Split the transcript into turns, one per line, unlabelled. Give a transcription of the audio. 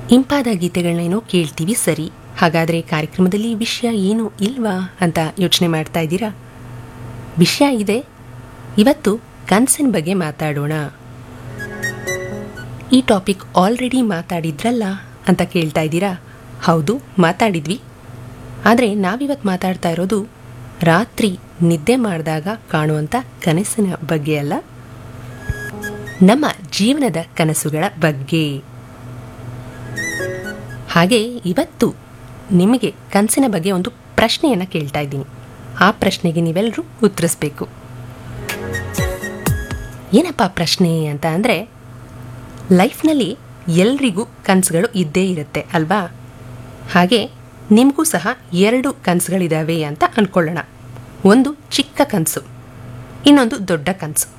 ಇಂಪಾದ ಗೀತೆಗಳನ್ನೇನೋ ಕೇಳ್ತೀವಿ ಸರಿ ಹಾಗಾದರೆ ಕಾರ್ಯಕ್ರಮದಲ್ಲಿ ವಿಷಯ ಏನು ಇಲ್ವಾ ಅಂತ ಯೋಚನೆ ಮಾಡ್ತಾ ಇದ್ದೀರಾ ವಿಷಯ ಇದೆ ಇವತ್ತು ಕನಸಿನ ಬಗ್ಗೆ ಮಾತಾಡೋಣ ಈ ಟಾಪಿಕ್ ಆಲ್ರೆಡಿ ಮಾತಾಡಿದ್ರಲ್ಲ ಅಂತ ಕೇಳ್ತಾ ಇದ್ದೀರಾ ಹೌದು ಮಾತಾಡಿದ್ವಿ ಆದರೆ ನಾವಿವತ್ತು ಮಾತಾಡ್ತಾ ಇರೋದು ರಾತ್ರಿ ನಿದ್ದೆ ಮಾಡಿದಾಗ ಕಾಣುವಂಥ ಕನಸಿನ ಬಗ್ಗೆ ಅಲ್ಲ ನಮ್ಮ ಜೀವನದ ಕನಸುಗಳ ಬಗ್ಗೆ ಹಾಗೆ ಇವತ್ತು ನಿಮಗೆ ಕನಸಿನ ಬಗ್ಗೆ ಒಂದು ಪ್ರಶ್ನೆಯನ್ನು ಕೇಳ್ತಾ ಇದ್ದೀನಿ ಆ ಪ್ರಶ್ನೆಗೆ ನೀವೆಲ್ಲರೂ ಉತ್ತರಿಸ್ಬೇಕು ಏನಪ್ಪ ಪ್ರಶ್ನೆ ಅಂತ ಅಂದರೆ ಲೈಫ್ನಲ್ಲಿ ಎಲ್ರಿಗೂ ಕನಸುಗಳು ಇದ್ದೇ ಇರುತ್ತೆ ಅಲ್ವಾ ಹಾಗೆ ನಿಮಗೂ ಸಹ ಎರಡು ಕನಸುಗಳಿದ್ದಾವೆ ಅಂತ ಅಂದ್ಕೊಳ್ಳೋಣ ಒಂದು ಚಿಕ್ಕ ಕನಸು ಇನ್ನೊಂದು ದೊಡ್ಡ ಕನಸು